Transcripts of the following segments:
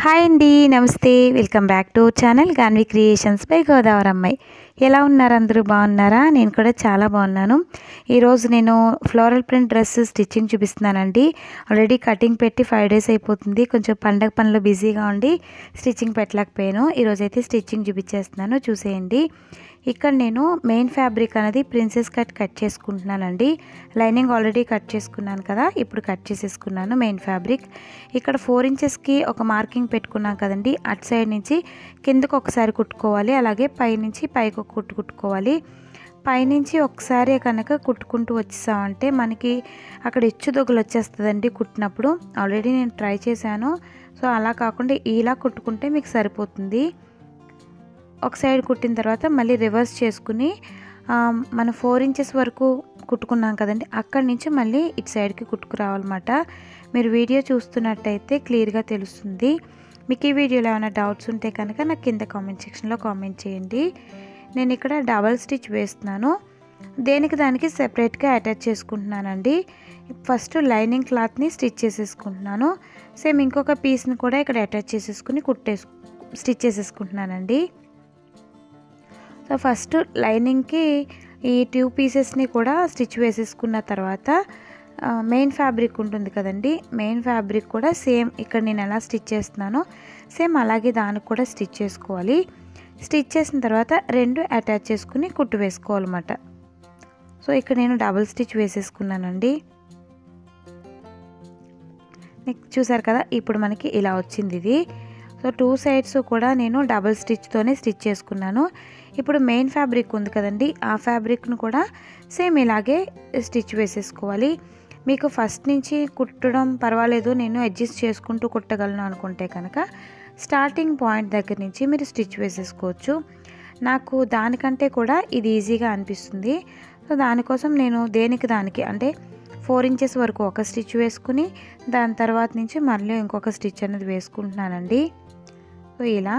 hi అండి నమస్తే welcome back to channel Gaanvi creations by Godavari అమ్మాయి ఎలా ఉన్నారు అందరూ బాగున్నారా నేను కూడా చాలా బాగున్నాను ఈరోజు నేను ఫ్లోరల్ ప్రింట్ డ్రెస్ స్టిచ్చింగ్ చూపిస్తున్నానండి ఆల్రెడీ కటింగ్ పెట్టి ఫైవ్ డేస్ అయిపోతుంది కొంచెం పండగ పనిలో బిజీగా ఉండి స్టిచ్చింగ్ పెట్టలేకపోయాను ఈరోజు అయితే స్టిచ్చింగ్ చూపించేస్తున్నాను చూసేయండి ఇక్కడ నేను మెయిన్ ఫ్యాబ్రిక్ అనేది ప్రిన్సెస్ కట్ కట్ చేసుకుంటున్నానండి లైనింగ్ ఆల్రెడీ కట్ చేసుకున్నాను కదా ఇప్పుడు కట్ చేసేసుకున్నాను మెయిన్ ఫ్యాబ్రిక్ ఇక్కడ ఫోర్ ఇంచెస్కి ఒక మార్కింగ్ పెట్టుకున్నాం కదండి అటు సైడ్ నుంచి కిందకు ఒకసారి కుట్టుకోవాలి అలాగే పైనుంచి పైకి ఒక కుట్టు కుట్టుకోవాలి పైనుంచి ఒకసారి కనుక కుట్టుకుంటూ వచ్చేసామంటే మనకి అక్కడ హెచ్చు దొగ్గులు వచ్చేస్తుందండి కుట్టినప్పుడు ఆల్రెడీ నేను ట్రై చేశాను సో అలా కాకుండా ఇలా కుట్టుకుంటే మీకు సరిపోతుంది ఒక సైడ్ కుట్టిన తర్వాత మళ్ళీ రివర్స్ చేసుకుని మన ఫోర్ ఇంచెస్ వరకు కుట్టుకున్నాం కదండి అక్కడి నుంచి మళ్ళీ ఇటు సైడ్కి కుట్టుకురావాలన్నమాట మీరు వీడియో చూస్తున్నట్టయితే క్లియర్గా తెలుస్తుంది మీకు ఈ వీడియోలో ఏమైనా డౌట్స్ ఉంటే కనుక నాకు కింద కామెంట్ సెక్షన్లో కామెంట్ చేయండి నేను ఇక్కడ డబల్ స్టిచ్ వేస్తున్నాను దేనికి దానికి సెపరేట్గా అటాచ్ చేసుకుంటున్నానండి ఫస్ట్ లైనింగ్ క్లాత్ని స్టిచ్ చేసేసుకుంటున్నాను సేమ్ ఇంకొక పీస్ని కూడా ఇక్కడ అటాచ్ చేసేసుకుని కుట్టేసు స్టిచ్ చేసేసుకుంటున్నానండి సో ఫస్ట్ లైనింగ్కి ఈ ట్యూ పీసెస్ని కూడా స్టిచ్ వేసేసుకున్న తర్వాత మెయిన్ ఫ్యాబ్రిక్ ఉంటుంది కదండి మెయిన్ ఫ్యాబ్రిక్ కూడా సేమ్ ఇక్కడ నేను ఎలా స్టిచ్ చేస్తున్నానో సేమ్ అలాగే దానికి కూడా స్టిచ్ చేసుకోవాలి స్టిచ్ చేసిన తర్వాత రెండు అటాచ్ చేసుకుని కుట్టు వేసుకోవాలన్నమాట సో ఇక్కడ నేను డబుల్ స్టిచ్ వేసేసుకున్నానండి చూసారు కదా ఇప్పుడు మనకి ఇలా వచ్చింది ఇది సో టూ సైడ్స్ కూడా నేను డబుల్ స్టిచ్తోనే స్టిచ్ చేసుకున్నాను ఇప్పుడు మెయిన్ ఫ్యాబ్రిక్ ఉంది కదండి ఆ ఫ్యాబ్రిక్ను కూడా సేమ్ ఇలాగే స్టిచ్ వేసేసుకోవాలి మీకు ఫస్ట్ నుంచి కుట్టడం పర్వాలేదు నేను అడ్జస్ట్ చేసుకుంటూ కుట్టగలను అనుకుంటే కనుక స్టార్టింగ్ పాయింట్ దగ్గర నుంచి మీరు స్టిచ్ వేసేసుకోవచ్చు నాకు దానికంటే కూడా ఇది ఈజీగా అనిపిస్తుంది సో దానికోసం నేను దేనికి దానికి అంటే ఫోర్ ఇంచెస్ వరకు ఒక స్టిచ్ వేసుకుని దాని తర్వాత నుంచి మళ్ళీ ఇంకొక స్టిచ్ అనేది వేసుకుంటున్నానండి సో ఇలా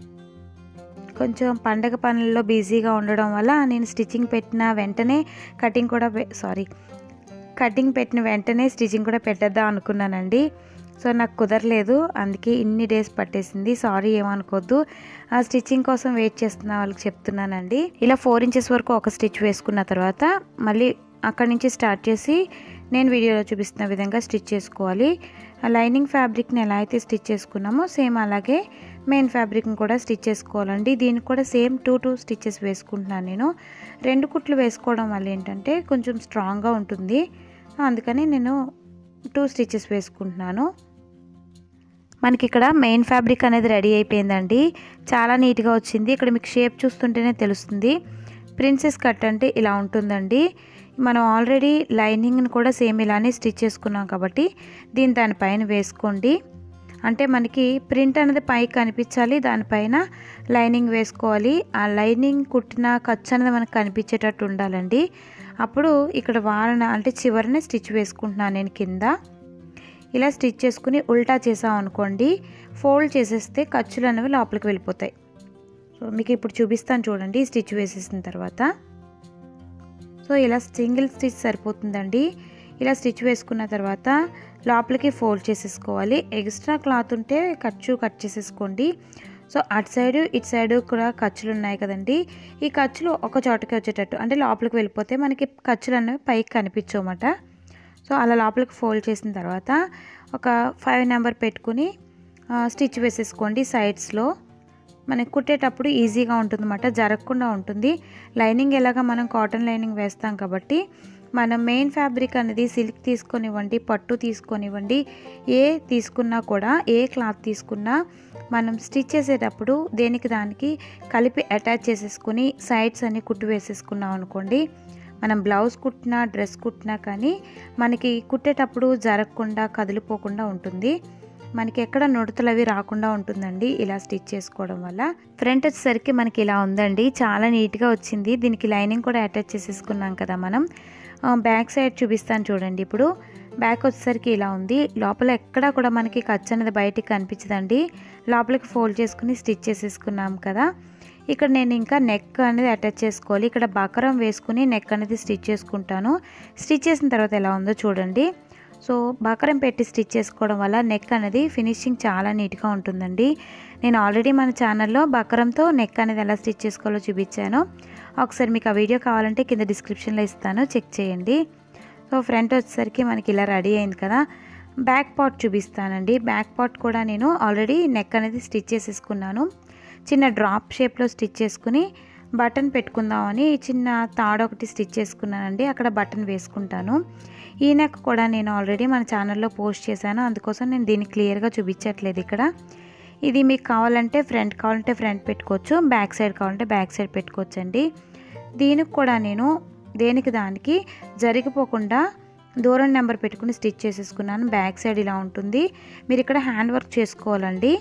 కొంచెం పండగ పనుల్లో బిజీగా ఉండడం వల్ల నేను స్టిచ్చింగ్ పెట్టిన వెంటనే కటింగ్ కూడా సారీ కటింగ్ పెట్టిన వెంటనే స్టిచ్చింగ్ కూడా పెట్టేద్దాం అనుకున్నానండి సో నాకు కుదరలేదు అందుకే ఇన్ని డేస్ పట్టేసింది సారీ ఏమనుకోవద్దు ఆ స్టిచ్చింగ్ కోసం వెయిట్ చేస్తున్న వాళ్ళకి చెప్తున్నానండి ఇలా ఫోర్ ఇంచెస్ వరకు ఒక స్టిచ్ వేసుకున్న తర్వాత మళ్ళీ అక్కడి నుంచి స్టార్ట్ చేసి నేను వీడియోలో చూపిస్తున్న విధంగా స్టిచ్ చేసుకోవాలి ఆ లైనింగ్ ఫ్యాబ్రిక్ని ఎలా అయితే స్టిచ్ చేసుకున్నామో సేమ్ అలాగే మెయిన్ ఫ్యాబ్రిక్ని కూడా స్టిచ్ చేసుకోవాలండి దీనికి కూడా సేమ్ టూ టూ స్టిచ్చెస్ వేసుకుంటున్నాను నేను రెండు కుట్లు వేసుకోవడం వల్ల ఏంటంటే కొంచెం స్ట్రాంగ్గా ఉంటుంది అందుకని నేను టూ స్టిచ్చెస్ వేసుకుంటున్నాను మనకి ఇక్కడ మెయిన్ ఫ్యాబ్రిక్ అనేది రెడీ అయిపోయిందండి చాలా నీట్గా వచ్చింది ఇక్కడ మీకు షేప్ చూస్తుంటేనే తెలుస్తుంది ప్రిన్సెస్ కట్ అంటే ఇలా ఉంటుందండి మనం ఆల్రెడీ లైనింగ్ని కూడా సేమ్ ఇలానే స్టిచ్ చేసుకున్నాం కాబట్టి దీని దానిపైన వేసుకోండి అంటే మనకి ప్రింట్ అనేది పైకి కనిపించాలి దానిపైన లైనింగ్ వేసుకోవాలి ఆ లైనింగ్ కుట్టిన ఖర్చు అనేది మనకు కనిపించేటట్టు ఉండాలండి అప్పుడు ఇక్కడ వారన అంటే చివరనే స్టిచ్ వేసుకుంటున్నాను నేను కింద ఇలా స్టిచ్ చేసుకుని ఉల్టా చేసాం అనుకోండి ఫోల్డ్ చేసేస్తే ఖర్చులు అనేవి లోపలికి వెళ్ళిపోతాయి సో మీకు ఇప్పుడు చూపిస్తాను చూడండి స్టిచ్ వేసేసిన తర్వాత సో ఇలా సింగిల్ స్టిచ్ సరిపోతుందండి ఇలా స్టిచ్ వేసుకున్న తర్వాత లోపలికి ఫోల్డ్ చేసేసుకోవాలి ఎక్స్ట్రా క్లాత్ ఉంటే ఖర్చు కట్ చేసేసుకోండి సో అటు సైడ్ ఇటు సైడ్ కూడా ఖర్చులు ఉన్నాయి కదండి ఈ ఖర్చులు ఒక చోటకి వచ్చేటట్టు అంటే లోపలికి వెళ్ళిపోతే మనకి ఖర్చులు అనేవి పైకి కనిపించమాట సో అలా లోపలికి ఫోల్డ్ చేసిన తర్వాత ఒక ఫైవ్ నెంబర్ పెట్టుకుని స్టిచ్ వేసేసుకోండి సైడ్స్లో మనకి కుట్టేటప్పుడు ఈజీగా ఉంటుందన్నమాట జరగకుండా ఉంటుంది లైనింగ్ ఎలాగ మనం కాటన్ లైనింగ్ వేస్తాం కాబట్టి మనం మెయిన్ ఫ్యాబ్రిక్ అనేది సిల్క్ తీసుకొనివ్వండి పట్టు తీసుకొనివ్వండి ఏ తీసుకున్నా కూడా ఏ క్లాత్ తీసుకున్నా మనం స్టిచ్ చేసేటప్పుడు దేనికి దానికి కలిపి అటాచ్ చేసేసుకుని సైడ్స్ అన్ని కుట్టు వేసేసుకున్నాం అనుకోండి మనం బ్లౌజ్ కుట్టినా డ్రెస్ కుట్టినా కానీ మనకి కుట్టేటప్పుడు జరగకుండా కదిలిపోకుండా ఉంటుంది మనకి ఎక్కడ నుడతలు అవి రాకుండా ఉంటుందండి ఇలా స్టిచ్ చేసుకోవడం వల్ల ఫ్రంట్ వచ్చేసరికి మనకి ఇలా ఉందండి చాలా నీట్గా వచ్చింది దీనికి లైనింగ్ కూడా అటాచ్ చేసేసుకున్నాం కదా మనం బ్యాక్ సైడ్ చూపిస్తాను చూడండి ఇప్పుడు బ్యాక్ వచ్చేసరికి ఇలా ఉంది లోపల ఎక్కడా కూడా మనకి ఖర్చు అనేది బయటికి కనిపించదండి లోపలికి ఫోల్డ్ చేసుకుని స్టిచ్ చేసేసుకున్నాం కదా ఇక్కడ నేను ఇంకా నెక్ అనేది అటాచ్ చేసుకోవాలి ఇక్కడ బకరం వేసుకుని నెక్ అనేది స్టిచ్ చేసుకుంటాను స్టిచ్ చేసిన తర్వాత ఎలా ఉందో చూడండి సో బకరం పెట్టి స్టిచ్ చేసుకోవడం వల్ల నెక్ అనేది ఫినిషింగ్ చాలా నీట్గా ఉంటుందండి నేను ఆల్రెడీ మన ఛానల్లో బకరంతో నెక్ అనేది ఎలా స్టిచ్ చేసుకోవాలో చూపించాను ఒకసారి మీకు ఆ వీడియో కావాలంటే కింద డిస్క్రిప్షన్లో ఇస్తాను చెక్ చేయండి సో ఫ్రంట్ వచ్చేసరికి మనకి ఇలా రెడీ అయింది కదా బ్యాక్ పార్ట్ చూపిస్తానండి బ్యాక్ పార్ట్ కూడా నేను ఆల్రెడీ నెక్ అనేది స్టిచ్ చేసేసుకున్నాను చిన్న డ్రాప్ షేప్లో స్టిచ్ చేసుకుని బటన్ పెట్టుకుందామని చిన్న తాడు ఒకటి స్టిచ్ చేసుకున్నానండి అక్కడ బటన్ వేసుకుంటాను ఈ నెక్ కూడా నేను ఆల్రెడీ మన ఛానల్లో పోస్ట్ చేశాను అందుకోసం నేను దీన్ని క్లియర్గా చూపించట్లేదు ఇక్కడ ఇది మీకు కావాలంటే ఫ్రంట్ కావాలంటే ఫ్రంట్ పెట్టుకోవచ్చు బ్యాక్ సైడ్ కావాలంటే బ్యాక్ సైడ్ పెట్టుకోవచ్చు అండి దీనికి కూడా నేను దేనికి దానికి జరిగిపోకుండా దూరం నెంబర్ పెట్టుకుని స్టిచ్ చేసేసుకున్నాను బ్యాక్ సైడ్ ఇలా ఉంటుంది మీరు ఇక్కడ హ్యాండ్ వర్క్ చేసుకోవాలండి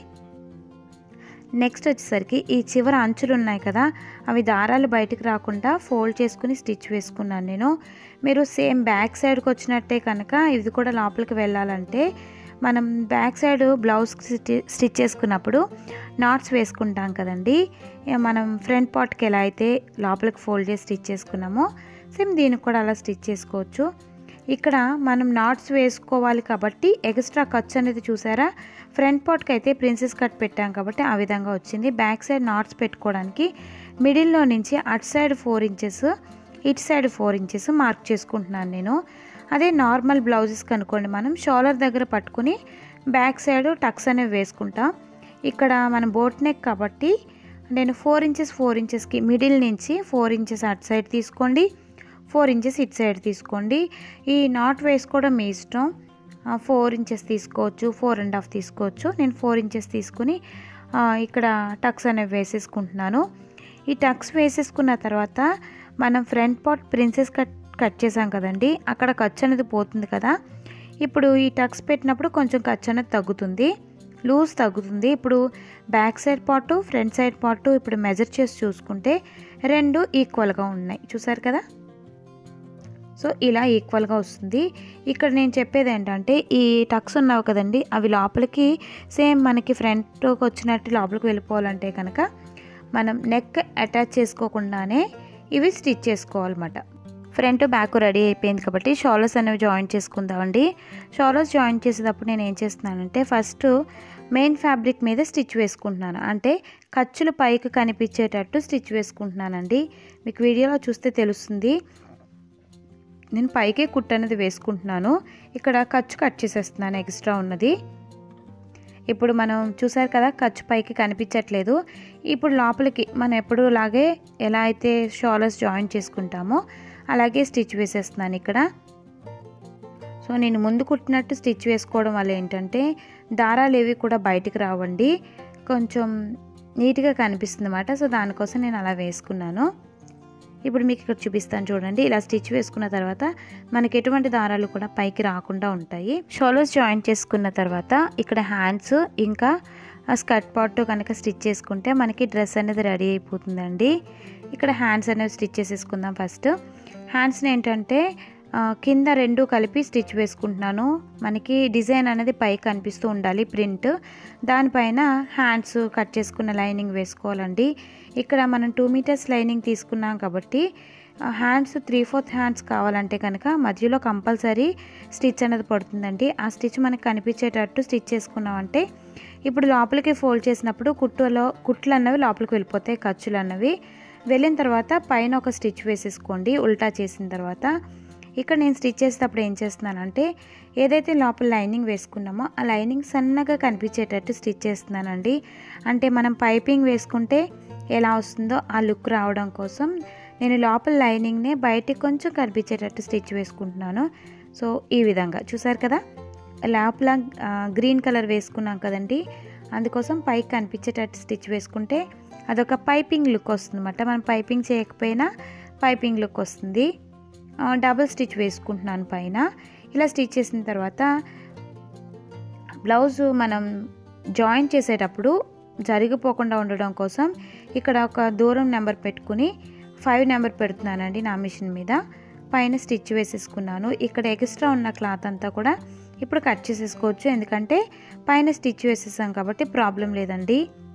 నెక్స్ట్ వచ్చేసరికి ఈ చివర అంచులు ఉన్నాయి కదా అవి దారాలు బయటకు రాకుండా ఫోల్డ్ చేసుకుని స్టిచ్ వేసుకున్నాను నేను మీరు సేమ్ బ్యాక్ సైడ్కి వచ్చినట్టే కనుక ఇది కూడా లోపలికి వెళ్ళాలంటే మనం బ్యాక్ సైడ్ బ్లౌజ్ స్టిచ్ చేసుకున్నప్పుడు నాట్స్ వేసుకుంటాం కదండి మనం ఫ్రంట్ పార్ట్కి ఎలా అయితే లోపలికి ఫోల్డ్ చేసి స్టిచ్ చేసుకున్నామో సేమ్ దీనికి కూడా అలా స్టిచ్ చేసుకోవచ్చు ఇక్కడ మనం నాట్స్ వేసుకోవాలి కాబట్టి ఎక్స్ట్రా ఖర్చు అనేది చూసారా ఫ్రంట్ పార్ట్కి అయితే ప్రిన్సెస్ కట్ పెట్టాం కాబట్టి ఆ విధంగా వచ్చింది బ్యాక్ సైడ్ నాట్స్ పెట్టుకోవడానికి మిడిల్లో నుంచి అటు సైడ్ ఫోర్ ఇంచెస్ ఇటు సైడ్ ఫోర్ ఇంచెస్ మార్క్ చేసుకుంటున్నాను నేను అదే నార్మల్ బ్లౌజెస్ కనుక్కోండి మనం షోలర్ దగ్గర పట్టుకుని బ్యాక్ సైడ్ టక్స్ అనేవి వేసుకుంటాం ఇక్కడ మన బోట్ నెక్ కాబట్టి నేను ఫోర్ ఇంచెస్ ఫోర్ ఇంచెస్కి మిడిల్ నుంచి ఫోర్ ఇంచెస్ అటు సైడ్ తీసుకోండి ఫోర్ ఇంచెస్ ఇటు సైడ్ తీసుకోండి ఈ నాట్ వేసుకోవడం మీ ఇష్టం ఫోర్ ఇంచెస్ తీసుకోవచ్చు ఫోర్ అండ్ హాఫ్ తీసుకోవచ్చు నేను ఫోర్ ఇంచెస్ తీసుకుని ఇక్కడ టక్స్ అనేవి వేసేసుకుంటున్నాను ఈ టక్స్ వేసేసుకున్న తర్వాత మనం front part princess cut cut చేసాం కదండి అక్కడ ఖర్చు అనేది పోతుంది కదా ఇప్పుడు ఈ టక్స్ పెట్టినప్పుడు కొంచెం ఖర్చు అనేది తగ్గుతుంది లూజ్ తగ్గుతుంది ఇప్పుడు back side part front side part ఇప్పుడు మెజర్ చేసి చూసుకుంటే రెండు ఈక్వల్గా ఉన్నాయి చూసారు కదా సో ఇలా ఈక్వల్గా వస్తుంది ఇక్కడ నేను చెప్పేది ఏంటంటే ఈ టక్స్ ఉన్నావు కదండి అవి లోపలికి సేమ్ మనకి ఫ్రంట్కి వచ్చినట్టు లోపలికి వెళ్ళిపోవాలంటే కనుక మనం నెక్ అటాచ్ చేసుకోకుండానే ఇవి స్టిచ్ చేసుకోవాలన్నమాట ఫ్రంట్ బ్యాక్ రెడీ అయిపోయింది కాబట్టి షాలర్స్ అనేవి జాయిన్ చేసుకుందామండి షాలర్స్ జాయిన్ చేసేటప్పుడు నేను ఏం చేస్తున్నానంటే ఫస్ట్ మెయిన్ ఫ్యాబ్రిక్ మీద స్టిచ్ వేసుకుంటున్నాను అంటే ఖర్చులు పైకి కనిపించేటట్టు స్టిచ్ వేసుకుంటున్నానండి మీకు వీడియోలో చూస్తే తెలుస్తుంది నేను పైకే కుట్టు అనేది వేసుకుంటున్నాను ఇక్కడ ఖర్చు కట్ చేసేస్తున్నాను ఎక్స్ట్రా ఉన్నది ఇప్పుడు మనం చూసారు కదా ఖర్చు పైకి కనిపించట్లేదు ఇప్పుడు లోపలికి మనం ఎప్పుడు లాగే ఎలా అయితే షాలర్స్ జాయిన్ చేసుకుంటామో అలాగే స్టిచ్ వేసేస్తున్నాను ఇక్కడ సో నేను ముందు కుట్టినట్టు స్టిచ్ వేసుకోవడం వల్ల ఏంటంటే దారాలు ఏవి కూడా బయటికి రావండి కొంచెం నీట్గా కనిపిస్తుంది అన్నమాట సో దానికోసం నేను అలా వేసుకున్నాను ఇప్పుడు మీకు ఇక్కడ చూపిస్తాను చూడండి ఇలా స్టిచ్ వేసుకున్న తర్వాత మనకి ఎటువంటి దారాలు కూడా పైకి రాకుండా ఉంటాయి షోలోస్ జాయిన్ చేసుకున్న తర్వాత ఇక్కడ హ్యాండ్స్ ఇంకా స్కర్ట్ పార్ట్ కనుక స్టిచ్ చేసుకుంటే మనకి డ్రెస్ అనేది రెడీ అయిపోతుందండి ఇక్కడ హ్యాండ్స్ అనేవి స్టిచ్ చేసేసుకుందాం ఫస్ట్ హ్యాండ్స్ని ఏంటంటే కింద రెండు కలిపి స్టిచ్ వేసుకుంటున్నాను మనకి డిజైన్ అనేది పైకి కనిపిస్తూ ఉండాలి ప్రింట్ దానిపైన హ్యాండ్స్ కట్ చేసుకున్న లైనింగ్ వేసుకోవాలండి ఇక్కడ మనం టూ మీటర్స్ లైనింగ్ తీసుకున్నాం కాబట్టి హ్యాండ్స్ త్రీ ఫోర్త్ హ్యాండ్స్ కావాలంటే కనుక మధ్యలో కంపల్సరీ స్టిచ్ అనేది పడుతుందండి ఆ స్టిచ్ మనకి కనిపించేటట్టు స్టిచ్ చేసుకున్నామంటే ఇప్పుడు లోపలికి ఫోల్డ్ చేసినప్పుడు కుట్టులో కుట్లు అన్నవి లోపలికి వెళ్ళిపోతాయి ఖర్చులు అన్నవి వెళ్ళిన తర్వాత పైన ఒక స్టిచ్ వేసేసుకోండి ఉల్టా చేసిన తర్వాత ఇక్కడ నేను స్టిచ్ చేసేటప్పుడు ఏం చేస్తున్నానంటే ఏదైతే లోపల లైనింగ్ వేసుకున్నామో ఆ లైనింగ్ సన్నగా కనిపించేటట్టు స్టిచ్ చేస్తున్నానండి అంటే మనం పైపింగ్ వేసుకుంటే ఎలా వస్తుందో ఆ లుక్ రావడం కోసం నేను లోపల లైనింగ్నే బయటికి కొంచెం కనిపించేటట్టు స్టిచ్ వేసుకుంటున్నాను సో ఈ విధంగా చూసారు కదా లోపల గ్రీన్ కలర్ వేసుకున్నాం కదండి అందుకోసం పైకి కనిపించేటట్టు స్టిచ్ వేసుకుంటే అదొక పైపింగ్ లుక్ వస్తుంది అన్నమాట మనం పైపింగ్ చేయకపోయినా పైపింగ్ లుక్ వస్తుంది డబుల్ స్టిచ్ వేసుకుంటున్నాను పైన ఇలా స్టిచ్ చేసిన తర్వాత బ్లౌజ్ మనం జాయిన్ చేసేటప్పుడు జరిగిపోకుండా ఉండడం కోసం ఇక్కడ ఒక దూరం నెంబర్ పెట్టుకుని ఫైవ్ నెంబర్ పెడుతున్నానండి నా మిషన్ మీద పైన స్టిచ్ వేసేసుకున్నాను ఇక్కడ ఎక్స్ట్రా ఉన్న క్లాత్ అంతా కూడా ఇప్పుడు కట్ చేసేసుకోవచ్చు ఎందుకంటే పైన స్టిచ్ వేసేసాం కాబట్టి ప్రాబ్లం లేదండి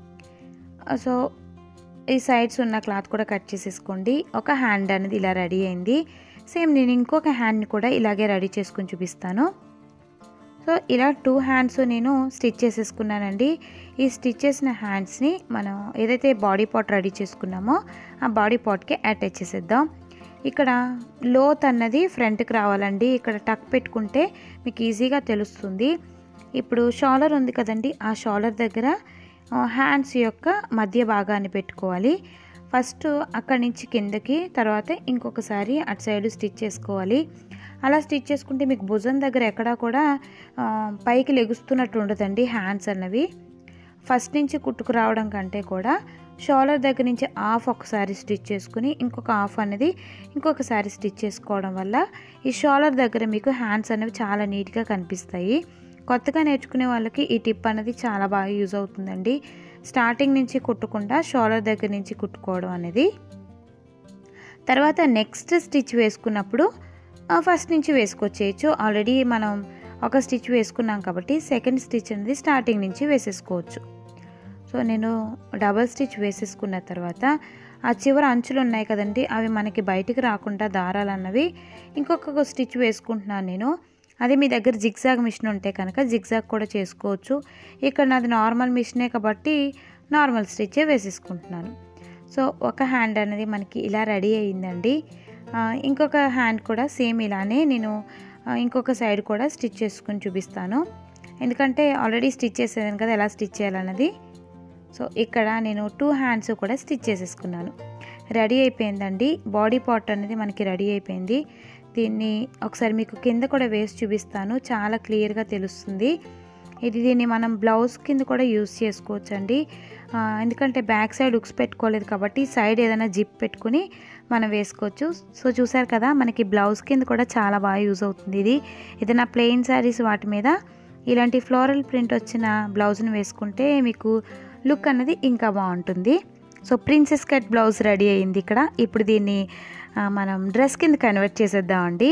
సో ఈ సైడ్స్ ఉన్న క్లాత్ కూడా కట్ చేసేసుకోండి ఒక హ్యాండ్ అనేది ఇలా రెడీ అయింది సేమ్ నేను ఇంకొక హ్యాండ్ని కూడా ఇలాగే రెడీ చేసుకుని చూపిస్తాను సో ఇలా టూ హ్యాండ్స్ నేను స్టిచ్ చేసేసుకున్నానండి ఈ స్టిచ్ చేసిన హ్యాండ్స్ని మనం ఏదైతే బాడీ పార్ట్ రెడీ చేసుకున్నామో ఆ బాడీ పార్ట్కి అటాచ్ చేసేద్దాం ఇక్కడ లోత్ అన్నది ఫ్రంట్కి రావాలండి ఇక్కడ టక్ పెట్టుకుంటే మీకు ఈజీగా తెలుస్తుంది ఇప్పుడు షాలర్ ఉంది కదండి ఆ షాలర్ దగ్గర హ్యాండ్స్ యొక్క మధ్య భాగాన్ని పెట్టుకోవాలి ఫస్ట్ అక్కడి నుంచి కిందకి తర్వాత ఇంకొకసారి అటు సైడ్ స్టిచ్ చేసుకోవాలి అలా స్టిచ్ చేసుకుంటే మీకు భుజం దగ్గర ఎక్కడా కూడా పైకి లెగుస్తున్నట్టు ఉండదండి హ్యాండ్స్ అన్నవి ఫస్ట్ నుంచి కుట్టుకు రావడం కంటే కూడా షోలర్ దగ్గర నుంచి హాఫ్ ఒకసారి స్టిచ్ చేసుకుని ఇంకొక హాఫ్ అనేది ఇంకొకసారి స్టిచ్ చేసుకోవడం వల్ల ఈ షోలర్ దగ్గర మీకు హ్యాండ్స్ అనేవి చాలా నీట్గా కనిపిస్తాయి కొత్తగా నేర్చుకునే వాళ్ళకి ఈ టిప్ అనేది చాలా బాగా యూజ్ అవుతుందండి స్టార్టింగ్ నుంచి కుట్టకుండా షోలర్ దగ్గర నుంచి కుట్టుకోవడం అనేది తర్వాత నెక్స్ట్ స్టిచ్ వేసుకున్నప్పుడు ఫస్ట్ నుంచి వేసుకొచ్చేయచ్చు ఆల్రెడీ మనం ఒక స్టిచ్ వేసుకున్నాం కాబట్టి సెకండ్ స్టిచ్ అనేది స్టార్టింగ్ నుంచి వేసేసుకోవచ్చు సో నేను డబల్ స్టిచ్ వేసేసుకున్న తర్వాత ఆ చివర అంచులు ఉన్నాయి కదండి అవి మనకి బయటికి రాకుండా దారాలు అన్నవి ఇంకొక స్టిచ్ వేసుకుంటున్నాను నేను అదే మీ దగ్గర జిగ్జాగ్ మిషన్ ఉంటే కనుక జిగ్జాగ్ కూడా చేసుకోవచ్చు ఇక్కడ నాది నార్మల్ మిషనే కాబట్టి నార్మల్ స్టిచ్చే వేసేసుకుంటున్నాను సో ఒక హ్యాండ్ అనేది మనకి ఇలా రెడీ అయ్యిందండి ఇంకొక హ్యాండ్ కూడా సేమ్ ఇలానే నేను ఇంకొక సైడ్ కూడా స్టిచ్ చేసుకుని చూపిస్తాను ఎందుకంటే ఆల్రెడీ స్టిచ్ చేసేదాను కదా ఎలా స్టిచ్ చేయాలన్నది సో ఇక్కడ నేను టూ హ్యాండ్స్ కూడా స్టిచ్ చేసేసుకున్నాను రెడీ అయిపోయిందండి బాడీ పార్ట్ అనేది మనకి రెడీ అయిపోయింది దీన్ని ఒకసారి మీకు కింద కూడా వేసి చూపిస్తాను చాలా క్లియర్గా తెలుస్తుంది ఇది దీన్ని మనం బ్లౌజ్ కింద కూడా యూస్ చేసుకోవచ్చు అండి ఎందుకంటే బ్యాక్ సైడ్ ఉక్స్ పెట్టుకోలేదు కాబట్టి సైడ్ ఏదైనా జిప్ పెట్టుకుని మనం వేసుకోవచ్చు సో చూసారు కదా మనకి బ్లౌజ్ కింద కూడా చాలా బాగా యూజ్ అవుతుంది ఇది ఏదైనా ప్లెయిన్ శారీస్ వాటి మీద ఇలాంటి ఫ్లోరల్ ప్రింట్ వచ్చిన బ్లౌజ్ని వేసుకుంటే మీకు లుక్ అన్నది ఇంకా బాగుంటుంది so princess cut blouse ready అయింది ఇక్కడ ఇప్పుడు దీన్ని మనం డ్రెస్ కింద కన్వర్ట్ చేసేద్దామండి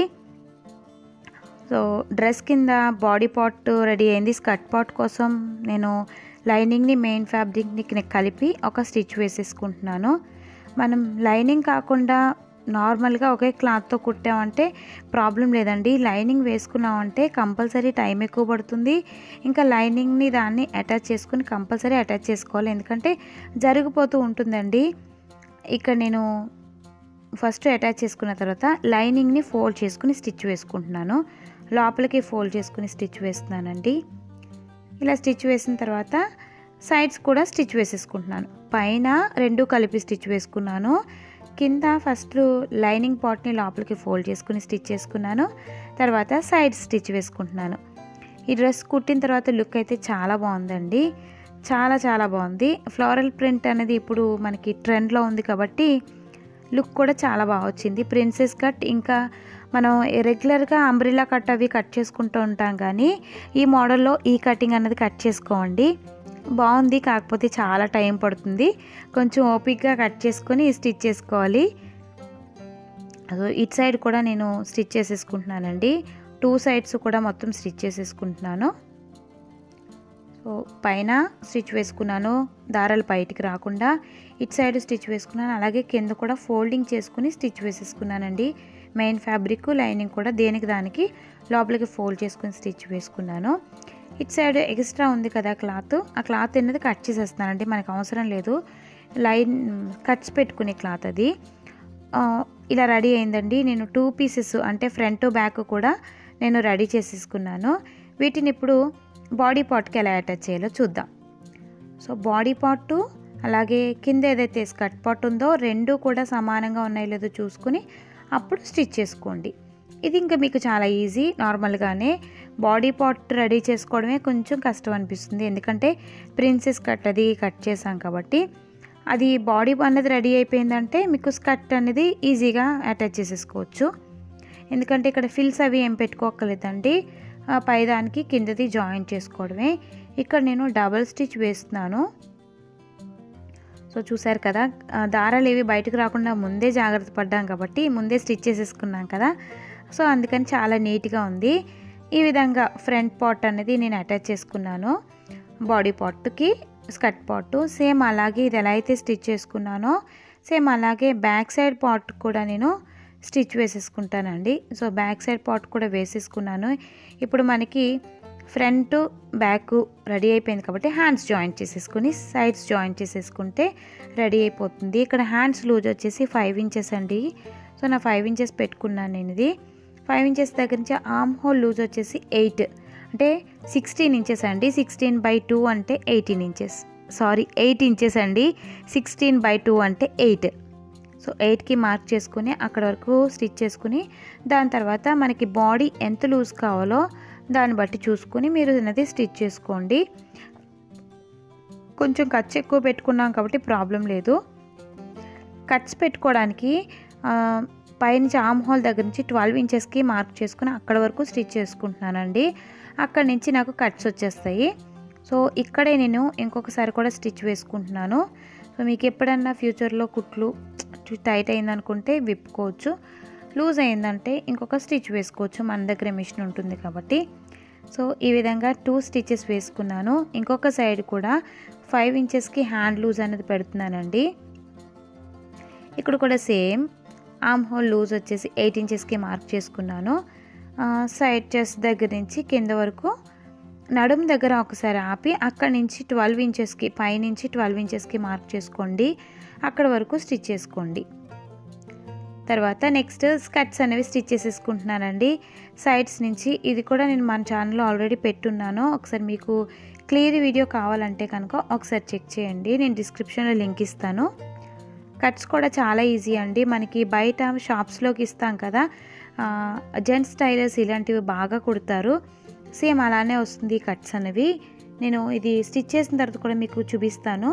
సో డ్రెస్ కింద బాడీ పార్ట్ రెడీ అయింది స్కర్ట్ పార్ట్ కోసం నేను లైనింగ్ని మెయిన్ ఫ్యాబ్రిక్ని కలిపి ఒక స్టిచ్ వేసేసుకుంటున్నాను మనం లైనింగ్ కాకుండా నార్మల్గా ఒకే క్లాత్తో కుట్టామంటే ప్రాబ్లం లేదండి లైనింగ్ వేసుకున్నామంటే కంపల్సరీ టైం ఎక్కువ పడుతుంది ఇంకా లైనింగ్ని దాన్ని అటాచ్ చేసుకుని కంపల్సరీ అటాచ్ చేసుకోవాలి ఎందుకంటే జరిగిపోతూ ఉంటుందండి ఇక్కడ నేను ఫస్ట్ అటాచ్ చేసుకున్న తర్వాత లైనింగ్ని ఫోల్డ్ చేసుకుని స్టిచ్ వేసుకుంటున్నాను లోపలికి ఫోల్డ్ చేసుకుని స్టిచ్ వేస్తున్నానండి ఇలా స్టిచ్ వేసిన తర్వాత సైడ్స్ కూడా స్టిచ్ వేసేసుకుంటున్నాను పైన రెండు కలిపి స్టిచ్ వేసుకున్నాను కింద ఫస్ట్ లైనింగ్ పార్ట్ని లోపలికి ఫోల్డ్ చేసుకుని స్టిచ్ చేసుకున్నాను తర్వాత సైడ్ స్టిచ్ వేసుకుంటున్నాను ఈ డ్రెస్ కుట్టిన తర్వాత లుక్ అయితే చాలా బాగుందండి చాలా చాలా బాగుంది ఫ్లోరల్ ప్రింట్ అనేది ఇప్పుడు మనకి ట్రెండ్లో ఉంది కాబట్టి లుక్ కూడా చాలా బాగా వచ్చింది ప్రిన్సెస్ కట్ ఇంకా మనం రెగ్యులర్గా అంబ్రిలా కట్ అవి కట్ చేసుకుంటూ ఉంటాం కానీ ఈ మోడల్లో ఈ కటింగ్ అనేది కట్ చేసుకోండి బాగుంది కాకపోతే చాలా టైం పడుతుంది కొంచెం ఓపిక్గా కట్ చేసుకొని స్టిచ్ చేసుకోవాలి అదో ఇటు సైడ్ కూడా నేను స్టిచ్ చేసేసుకుంటున్నానండి టూ సైడ్స్ కూడా మొత్తం స్టిచ్ చేసేసుకుంటున్నాను సో పైన స్టిచ్ వేసుకున్నాను దారాలు బయటికి రాకుండా ఇటు సైడ్ స్టిచ్ వేసుకున్నాను అలాగే కింద కూడా ఫోల్డింగ్ చేసుకుని స్టిచ్ వేసేసుకున్నానండి మెయిన్ ఫ్యాబ్రిక్ లైనింగ్ కూడా దేనికి దానికి లోపలికి ఫోల్డ్ చేసుకుని స్టిచ్ వేసుకున్నాను ఇటు సైడ్ ఎక్స్ట్రా ఉంది కదా క్లాత్ ఆ క్లాత్ అనేది కట్ చేసేస్తానండి మనకు అవసరం లేదు లైన్ కట్స్ పెట్టుకునే క్లాత్ అది ఇలా రెడీ అయిందండి నేను టూ పీసెస్ అంటే ఫ్రంట్ బ్యాక్ కూడా నేను రెడీ చేసేసుకున్నాను వీటిని ఇప్పుడు బాడీ పార్ట్కి ఎలా అటాచ్ చేయాలో చూద్దాం సో బాడీ పార్ట్ అలాగే కింద ఏదైతే స్కర్ట్ పార్ట్ ఉందో రెండు కూడా సమానంగా ఉన్నాయో లేదో చూసుకుని అప్పుడు స్టిచ్ చేసుకోండి ఇది ఇంకా మీకు చాలా ఈజీ నార్మల్గానే బాడీ పార్ట్ రెడీ చేసుకోవడమే కొంచెం కష్టం అనిపిస్తుంది ఎందుకంటే ప్రిన్సెస్ కట్ అది కట్ చేసాం కాబట్టి అది బాడీ అన్నది రెడీ అయిపోయిందంటే మీకు స్కర్ట్ అనేది ఈజీగా అటాచ్ చేసేసుకోవచ్చు ఎందుకంటే ఇక్కడ ఫిల్స్ అవి ఏం పెట్టుకోకలేదండి పైదానికి కిందది జాయిన్ చేసుకోవడమే ఇక్కడ నేను డబల్ స్టిచ్ వేస్తున్నాను సో చూసారు కదా దారాలు ఏవి బయటకు రాకుండా ముందే జాగ్రత్త పడ్డాం కాబట్టి ముందే స్టిచ్ చేసేసుకున్నాం కదా సో అందుకని చాలా నీట్గా ఉంది ఈ విధంగా ఫ్రంట్ పార్ట్ అనేది నేను అటాచ్ చేసుకున్నాను బాడీ పార్ట్కి స్కర్ట్ పార్ట్ సేమ్ అలాగే ఇది ఎలా అయితే స్టిచ్ చేసుకున్నానో సేమ్ అలాగే బ్యాక్ సైడ్ పార్ట్ కూడా నేను స్టిచ్ వేసేసుకుంటానండి సో బ్యాక్ సైడ్ పార్ట్ కూడా వేసేసుకున్నాను ఇప్పుడు మనకి ఫ్రంట్ బ్యాక్ రెడీ అయిపోయింది కాబట్టి హ్యాండ్స్ జాయింట్ చేసేసుకుని సైడ్స్ జాయింట్ చేసేసుకుంటే రెడీ అయిపోతుంది ఇక్కడ హ్యాండ్స్ లూజ్ వచ్చేసి ఫైవ్ ఇంచెస్ అండి సో నా ఫైవ్ ఇంచెస్ పెట్టుకున్నాను నేను ఇది ఫైవ్ ఇంచెస్ దగ్గర నుంచి ఆర్మ్ హోల్ లూజ్ వచ్చేసి ఎయిట్ అంటే సిక్స్టీన్ ఇంచెస్ అండి సిక్స్టీన్ బై టూ అంటే eighteen inches sorry eight inches అండి సిక్స్టీన్ బై టూ అంటే ఎయిట్ సో ఎయిట్కి మార్క్ చేసుకుని అక్కడ వరకు స్టిచ్ చేసుకుని దాని తర్వాత మనకి బాడీ ఎంత లూజ్ కావాలో దాన్ని బట్టి చూసుకుని మీరు అనేది స్టిచ్ చేసుకోండి కొంచెం ఖర్చు ఎక్కువ పెట్టుకున్నాం కాబట్టి ప్రాబ్లం లేదు కట్స్ పెట్టుకోవడానికి పైనుంచి ఆమ్ హోల్ దగ్గర నుంచి ట్వెల్వ్ ఇంచెస్కి మార్క్ చేసుకుని అక్కడ వరకు స్టిచ్ చేసుకుంటున్నానండి అక్కడ నుంచి నాకు కట్స్ వచ్చేస్తాయి సో ఇక్కడే నేను ఇంకొకసారి కూడా స్టిచ్ వేసుకుంటున్నాను సో మీకు ఎప్పుడన్నా ఫ్యూచర్లో కుట్లు టైట్ అయిందనుకుంటే విప్పుకోవచ్చు లూజ్ అయిందంటే ఇంకొక స్టిచ్ వేసుకోవచ్చు మన దగ్గర మిషన్ ఉంటుంది కాబట్టి సో ఈ విధంగా టూ స్టిచెస్ వేసుకున్నాను ఇంకొక సైడ్ కూడా ఫైవ్ ఇంచెస్కి హ్యాండ్ లూజ్ అనేది పెడుతున్నానండి ఇక్కడ కూడా సేమ్ ఆమ్ హోల్ లూజ్ వచ్చేసి ఎయిట్ ఇంచెస్కి మార్క్ చేసుకున్నాను సైడ్ చెస్ట్ దగ్గర నుంచి కింద వరకు నడుం దగ్గర ఒకసారి ఆపి అక్కడి నుంచి ట్వెల్వ్ ఇంచెస్కి పైనుంచి ట్వెల్వ్ ఇంచెస్కి మార్క్ చేసుకోండి అక్కడ వరకు స్టిచ్ చేసుకోండి తర్వాత నెక్స్ట్ స్కర్ట్స్ అనేవి స్టిచ్ చేసేసుకుంటున్నానండి సైడ్స్ నుంచి ఇది కూడా నేను మన ఛానల్లో ఆల్రెడీ పెట్టున్నాను ఒకసారి మీకు క్లియర్ వీడియో కావాలంటే కనుక ఒకసారి చెక్ చేయండి నేను డిస్క్రిప్షన్లో లింక్ ఇస్తాను కట్స్ కూడా చాలా ఈజీ అండి మనకి బయట షాప్స్లోకి ఇస్తాం కదా జెంట్స్ టైలర్స్ ఇలాంటివి బాగా కుడతారు సేమ్ అలానే వస్తుంది కట్స్ అనేవి నేను ఇది స్టిచ్ చేసిన తర్వాత కూడా మీకు చూపిస్తాను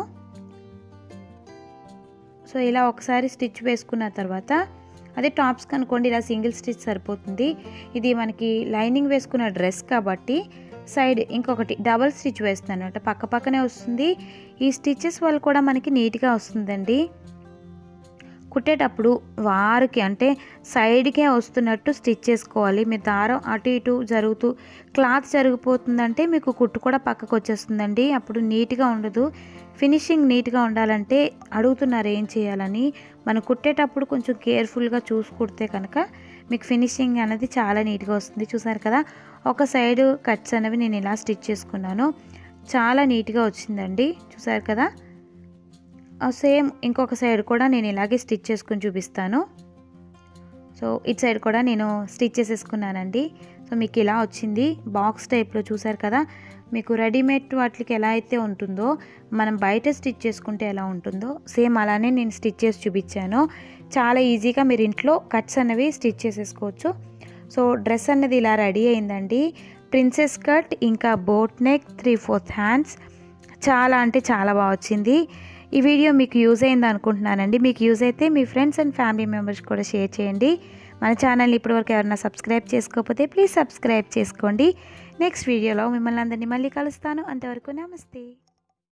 సో ఇలా ఒకసారి స్టిచ్ వేసుకున్న తర్వాత అదే టాప్స్ కనుకోండి ఇలా సింగిల్ స్టిచ్ సరిపోతుంది ఇది మనకి లైనింగ్ వేసుకున్న డ్రెస్ కాబట్టి సైడ్ ఇంకొకటి డబల్ స్టిచ్ వేస్తున్నాను అంటే పక్క పక్కనే వస్తుంది ఈ స్టిచెస్ వల్ల కూడా మనకి నీట్గా వస్తుందండి కుట్టేటప్పుడు వారికి అంటే సైడ్కే వస్తున్నట్టు స్టిచ్ చేసుకోవాలి మీ దారం అటు ఇటు జరుగుతూ క్లాత్ జరిగిపోతుందంటే మీకు కుట్టు కూడా పక్కకు వచ్చేస్తుందండి అప్పుడు నీట్గా ఉండదు ఫినిషింగ్ నీట్గా ఉండాలంటే అడుగుతున్నారు ఏం చేయాలని మనం కుట్టేటప్పుడు కొంచెం కేర్ఫుల్గా చూసి కుడితే కనుక మీకు ఫినిషింగ్ అనేది చాలా నీట్గా వస్తుంది చూసారు కదా ఒక సైడ్ కట్స్ అనేవి నేను ఇలా స్టిచ్ చేసుకున్నాను చాలా నీట్గా వచ్చిందండి చూసారు కదా సేమ్ ఇంకొక సైడ్ కూడా నేను ఇలాగే స్టిచ్ చేసుకుని చూపిస్తాను సో ఇటు సైడ్ కూడా నేను స్టిచ్ చేసేసుకున్నానండి సో మీకు ఇలా వచ్చింది బాక్స్ టైప్లో చూసారు కదా మీకు రెడీమేడ్ వాటికి ఎలా అయితే ఉంటుందో మనం బయట స్టిచ్ చేసుకుంటే ఎలా ఉంటుందో సేమ్ అలానే నేను స్టిచ్ చేసి చూపించాను చాలా ఈజీగా మీరు ఇంట్లో కట్స్ అనేవి స్టిచ్ చేసేసుకోవచ్చు సో డ్రెస్ అనేది ఇలా రెడీ అయిందండి ప్రిన్సెస్ కట్ ఇంకా boat neck three fourth hands చాలా అంటే చాలా బాగా వచ్చింది ఈ వీడియో మీకు యూజ్ అయింది అనుకుంటున్నానండి మీకు యూజ్ అయితే మీ ఫ్రెండ్స్ అండ్ ఫ్యామిలీ మెంబర్స్ కూడా షేర్ చేయండి మన ఛానల్ని ఇప్పటివరకు ఎవరైనా సబ్స్క్రైబ్ చేసుకోకపోతే ప్లీజ్ సబ్స్క్రైబ్ చేసుకోండి నెక్స్ట్ వీడియోలో మిమ్మల్ని అందరినీ మళ్ళీ కలుస్తాను అంతవరకు నమస్తే